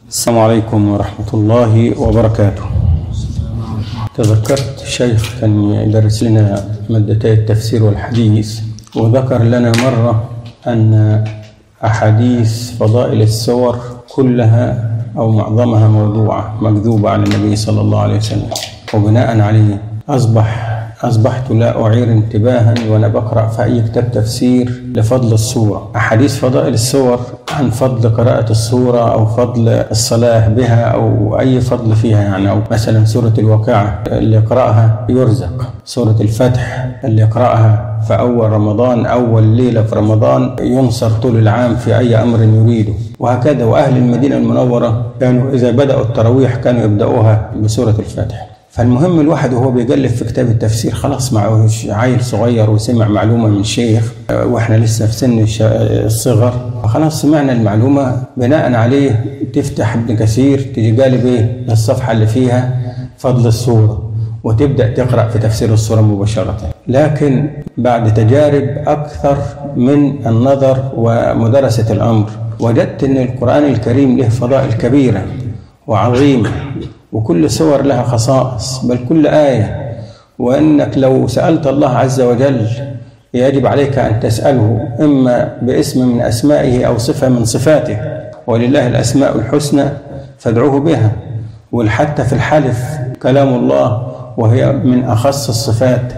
السلام عليكم ورحمة الله وبركاته تذكرت الشيخ كان يدرس لنا مادتي التفسير والحديث وذكر لنا مرة أن أحاديث فضائل السور كلها أو معظمها موضوعة مكذوبة على النبي صلى الله عليه وسلم وبناء عليه أصبح أصبحت لا أعير انتباها وأنا بقرأ في أي كتاب تفسير لفضل السورة أحاديث فضائل السور عن فضل قراءة السورة أو فضل الصلاة بها أو أي فضل فيها يعني أو مثلا سورة الواقعة اللي يقرأها يرزق سورة الفتح اللي يقرأها في أول رمضان أول ليلة في رمضان ينصر طول العام في أي أمر يريده وهكذا وأهل المدينة المنورة كانوا إذا بدأوا التراويح كانوا يبدأوها بسورة الفتح فالمهم الواحد وهو بيقلب في كتاب التفسير خلاص معه عيل صغير وسمع معلومه من شيخ واحنا لسه في سن الصغر فخلاص سمعنا المعلومه بناء عليه تفتح ابن كثير تيجي قالب ايه الصفحه اللي فيها فضل السوره وتبدا تقرا في تفسير السوره مباشره لكن بعد تجارب اكثر من النظر ومدرسه الامر وجدت ان القران الكريم له فضائل كبيره وعظيمه وكل سور لها خصائص بل كل آية وأنك لو سألت الله عز وجل يجب عليك أن تسأله إما باسم من أسمائه أو صفة من صفاته ولله الأسماء الحسنى فادعوه بها والحتى في الحلف كلام الله وهي من أخص الصفات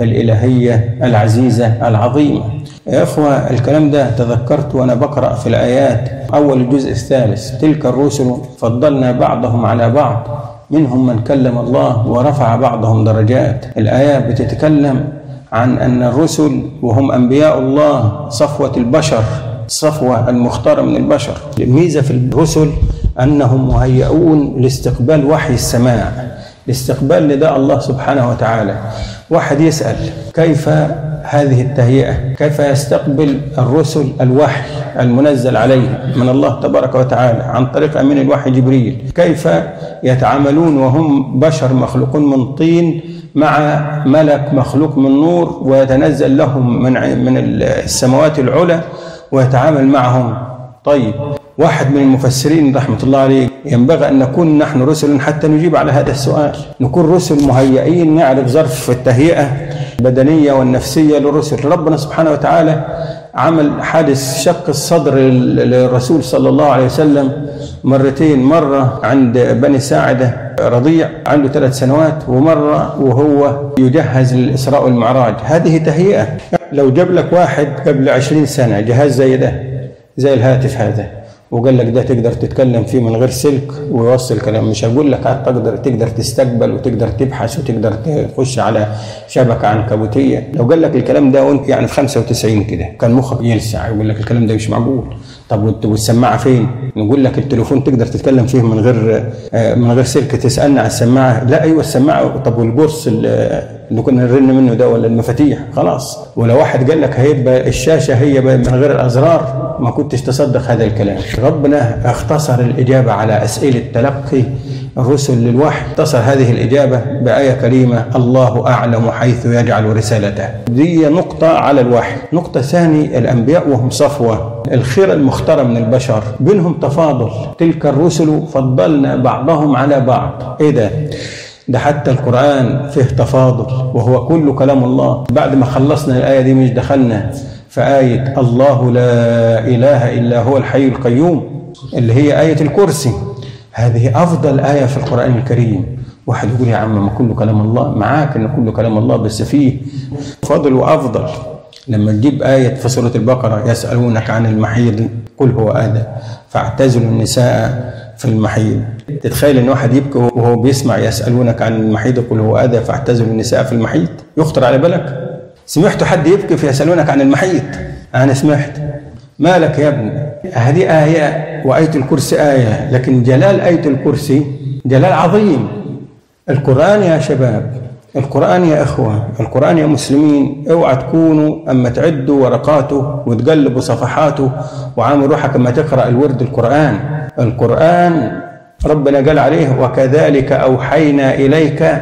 الإلهية العزيزة العظيمة يا إخوة الكلام ده تذكرت وأنا بقرأ في الآيات أول الجزء الثالث تلك الرسل فضلنا بعضهم على بعض منهم من كلم الله ورفع بعضهم درجات الآيات بتتكلم عن أن الرسل وهم أنبياء الله صفوة البشر صفوة المختارة من البشر الميزة في الرسل أنهم مهيئون لاستقبال وحي السماء لاستقبال نداء الله سبحانه وتعالى واحد يسأل كيف هذه التهيئة كيف يستقبل الرسل الوحي المنزل عليه من الله تبارك وتعالى عن طريق أمين الوحي جبريل كيف يتعاملون وهم بشر مخلوقون من طين مع ملك مخلوق من نور ويتنزل لهم من من السماوات العلى ويتعامل معهم طيب واحد من المفسرين رحمة الله عليه ينبغي أن نكون نحن رسل حتى نجيب على هذا السؤال نكون رسل مهيئين نعرف ظرف التهيئة البدنية والنفسية للرسل ربنا سبحانه وتعالى عمل حادث شق الصدر للرسول صلى الله عليه وسلم مرتين مرة عند بني ساعدة رضيع عنده ثلاث سنوات ومرة وهو يجهز للإسراء والمعراج هذه تهيئة لو جاب لك واحد قبل عشرين سنة جهاز زي ده زي الهاتف هذا وقال لك ده تقدر تتكلم فيه من غير سلك ويوصل كلام مش هقول لك تقدر تقدر تستقبل وتقدر تبحث وتقدر تخش على شبكه عنكبوتيه لو قال لك الكلام ده وانت يعني في 95 كده كان مخك يلسع يقول لك الكلام ده مش معقول طب والسماعه فين؟ نقول لك التليفون تقدر تتكلم فيه من غير من غير سلك تسالنا على السماعه لا ايوه السماعه طب والقرص اللي كنا نرن منه ده ولا المفاتيح خلاص ولو واحد قال لك هيبقى الشاشه هي من غير الازرار ما كنتش تصدق هذا الكلام ربنا اختصر الاجابه على اسئله تلقي الرسل للوحي اختصر هذه الإجابة بآية كريمة الله أعلم حيث يجعل رسالته دي نقطة على الوحي نقطة ثانية الأنبياء وهم صفوة الخير المختار من البشر بينهم تفاضل تلك الرسل فضلنا بعضهم على بعض إيه ده ده حتى القرآن فيه تفاضل وهو كل كلام الله بعد ما خلصنا الآية دي مش دخلنا في آية الله لا إله إلا هو الحي القيوم اللي هي آية الكرسي هذه أفضل آية في القرآن الكريم واحد يقول يا عم ما كله كلام الله معاك ان كله كلام الله بس فيه فضل وافضل لما تجيب آية في سورة البقرة يسألونك عن المحيض قل هو آذى فاعتزلوا النساء في المحيض تتخيل ان واحد يبكي وهو بيسمع يسألونك عن المحيض قل هو آذى فاعتزلوا النساء في المحيض يخطر على بالك سمعت حد يبكي في يسألونك عن المحيض أنا سمعت مالك يا ابني هذه آية وآية الكرسي آية لكن جلال آية الكرسي جلال عظيم القرآن يا شباب القرآن يا إخوة القرآن يا مسلمين اوعى تكونوا أما تعدوا ورقاته وتقلبوا صفحاته وعامل روحك أما تقرأ الورد القرآن القرآن ربنا قال عليه وكذلك أوحينا إليك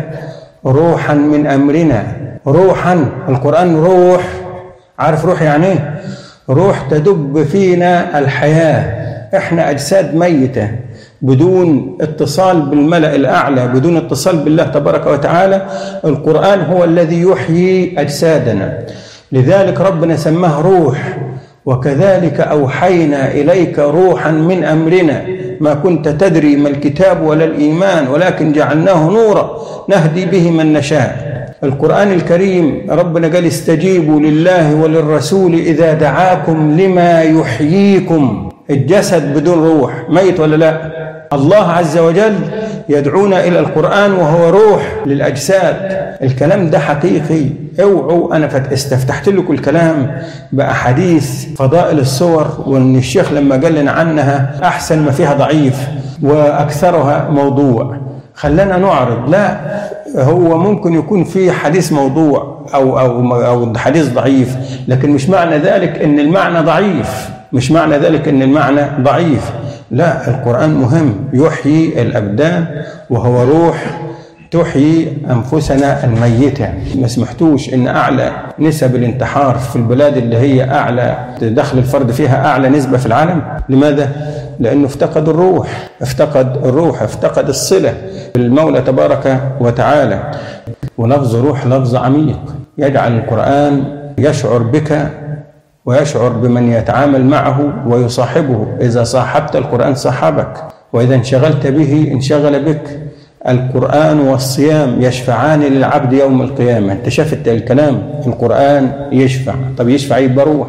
روحا من أمرنا روحا القرآن روح عارف روح يعني ايه روح تدب فينا الحياة احنا أجساد ميتة بدون اتصال بالملأ الأعلى بدون اتصال بالله تبارك وتعالى القرآن هو الذي يحيي أجسادنا لذلك ربنا سماه روح وكذلك أوحينا إليك روحا من أمرنا ما كنت تدري ما الكتاب ولا الإيمان ولكن جعلناه نورا نهدي به من نشاء القرآن الكريم ربنا قال استجيبوا لله وللرسول إذا دعاكم لما يحييكم الجسد بدون روح ميت ولا لا الله عز وجل يدعونا إلى القرآن وهو روح للأجساد الكلام ده حقيقي اوعوا أنا استفتحت لكم الكلام بأحاديث فضائل الصور وأن الشيخ لما قال لنا عنها أحسن ما فيها ضعيف وأكثرها موضوع خلانا نعرض لا هو ممكن يكون في حديث موضوع أو أو أو حديث ضعيف لكن مش معنى ذلك أن المعنى ضعيف مش معنى ذلك أن المعنى ضعيف لا القرآن مهم يحيي الأبدان وهو روح تحيي أنفسنا الميتة ما سمحتوش إن أعلى نسب الانتحار في البلاد اللي هي أعلى دخل الفرد فيها أعلى نسبة في العالم لماذا؟ لأنه افتقد الروح افتقد الروح افتقد الصلة بالمولى تبارك وتعالى ولفظ روح لفظ عميق يجعل القرآن يشعر بك ويشعر بمن يتعامل معه ويصاحبه إذا صاحبت القرآن صاحبك وإذا انشغلت به انشغل بك القرآن والصيام يشفعان للعبد يوم القيامة أنت شفت الكلام القرآن يشفع طب يشفع يبقى روح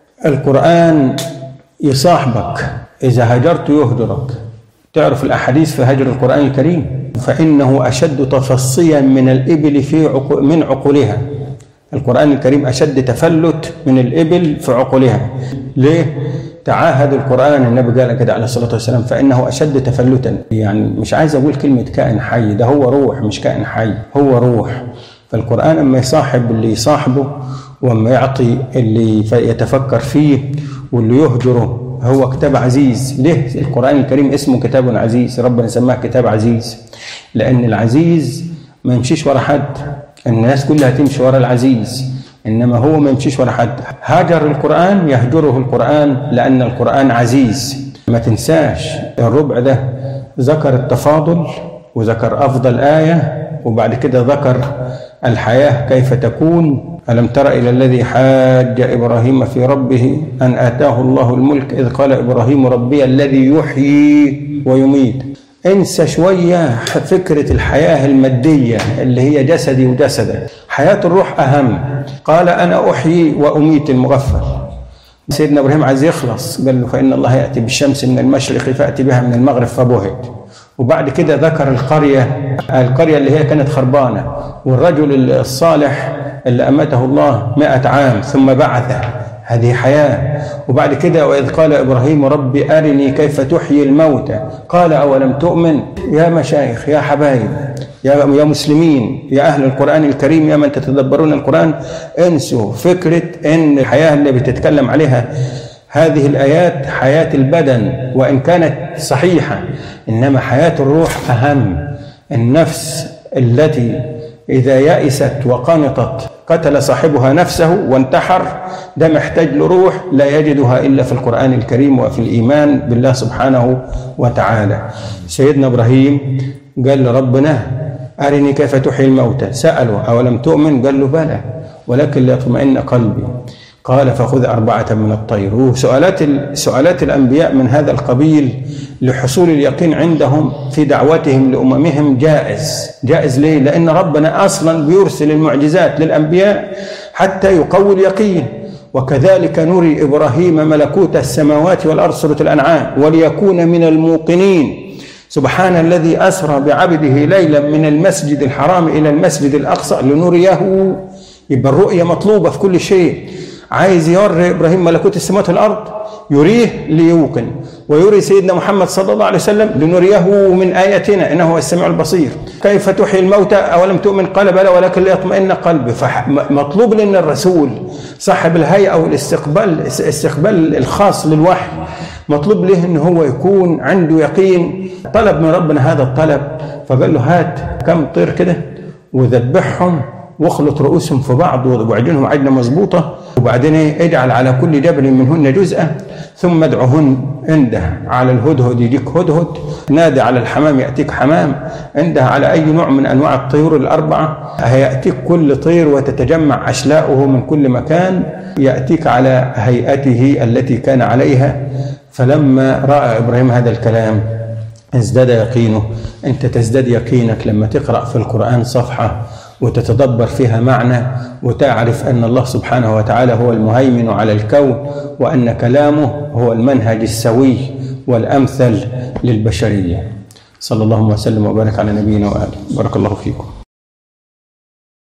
القرآن يصاحبك إذا هجرت يهجرك تعرف الأحاديث في هجر القرآن الكريم فإنه أشد تفصيا من الإبل في عقو من عقولها القرآن الكريم أشد تفلت من الإبل في عقولها ليه؟ تعاهد القرآن النبي قال كده عليه الصلاة والسلام فإنه أشد تفلتا يعني مش عايز أقول كلمة كائن حي ده هو روح مش كائن حي هو روح فالقرآن أما يصاحب اللي يصاحبه وأما يعطي اللي يتفكر فيه واللي يهجره هو كتاب عزيز ليه القرآن الكريم اسمه كتاب عزيز ربنا سماه كتاب عزيز لأن العزيز ما يمشيش ورا حد الناس كلها تمشي ورا العزيز انما هو ما يمشيش ورا حد هاجر القران يهجره القران لان القران عزيز ما تنساش الربع ده ذكر التفاضل وذكر افضل ايه وبعد كده ذكر الحياه كيف تكون ألم تر إلى الذي حاج إبراهيم في ربه أن آتاه الله الملك إذ قال إبراهيم ربي الذي يحيي ويميت انسى شوية فكرة الحياة المادية اللي هي جسدي وجسدك حياة الروح أهم قال أنا أحيي وأميت المغفل سيدنا إبراهيم عايز يخلص قال له فإن الله يأتي بالشمس من المشرق فأتي بها من المغرب فبهت وبعد كده ذكر القرية القرية اللي هي كانت خربانة والرجل الصالح اللي أمته الله مئة عام ثم بعثه هذه حياة وبعد كده وإذ قال إبراهيم ربي أرني كيف تحيي الموتى قال أولم تؤمن يا مشايخ يا حبايب يا يا مسلمين يا أهل القرآن الكريم يا من تتدبرون القرآن انسوا فكرة أن الحياة اللي بتتكلم عليها هذه الآيات حياة البدن وإن كانت صحيحة إنما حياة الروح أهم النفس التي إذا يأست وقنطت قتل صاحبها نفسه وانتحر ده محتاج لروح لا يجدها إلا في القرآن الكريم وفي الإيمان بالله سبحانه وتعالى سيدنا إبراهيم قال لربنا أرني كيف تحيي الموتى سأله أولم تؤمن قال له بلى ولكن ليطمئن قلبي قال فخذ أربعة من الطير وسؤالات سؤالات الأنبياء من هذا القبيل لحصول اليقين عندهم في دعوتهم لأممهم جائز جائز ليه؟ لأن ربنا أصلا بيرسل المعجزات للأنبياء حتى يقوي اليقين وكذلك نري إبراهيم ملكوت السماوات والأرض سورة الأنعام وليكون من الموقنين سبحان الذي أسرى بعبده ليلا من المسجد الحرام إلى المسجد الأقصى لنريه يبقى الرؤية مطلوبة في كل شيء عايز يوري ابراهيم ملكوت السماوات والارض يريه ليوقن ويري سيدنا محمد صلى الله عليه وسلم لنريه من اياتنا انه هو السميع البصير كيف تحيي الموتى اولم تؤمن قال بلى ولكن ليطمئن قلبي فمطلوب لنا الرسول صاحب الهيئه والاستقبال الاستقبال الخاص للوحي مطلوب له ان هو يكون عنده يقين طلب من ربنا هذا الطلب فقال له هات كم طير كده وذبحهم واخلط رؤوسهم في بعض وعجنهم عجنه مظبوطه وبعدين اجعل على كل جبل منهن جزءا ثم ادعهن انده على الهدهد يجيك هدهد نادي على الحمام يأتيك حمام انده على أي نوع من أنواع الطيور الأربعة هيأتيك كل طير وتتجمع أشلاؤه من كل مكان يأتيك على هيئته التي كان عليها فلما رأى إبراهيم هذا الكلام ازداد يقينه انت تزداد يقينك لما تقرا في القران صفحه وتتدبر فيها معنى وتعرف ان الله سبحانه وتعالى هو المهيمن على الكون وان كلامه هو المنهج السوي والامثل للبشريه صلى الله وسلم وبارك على نبينا واله بارك الله فيكم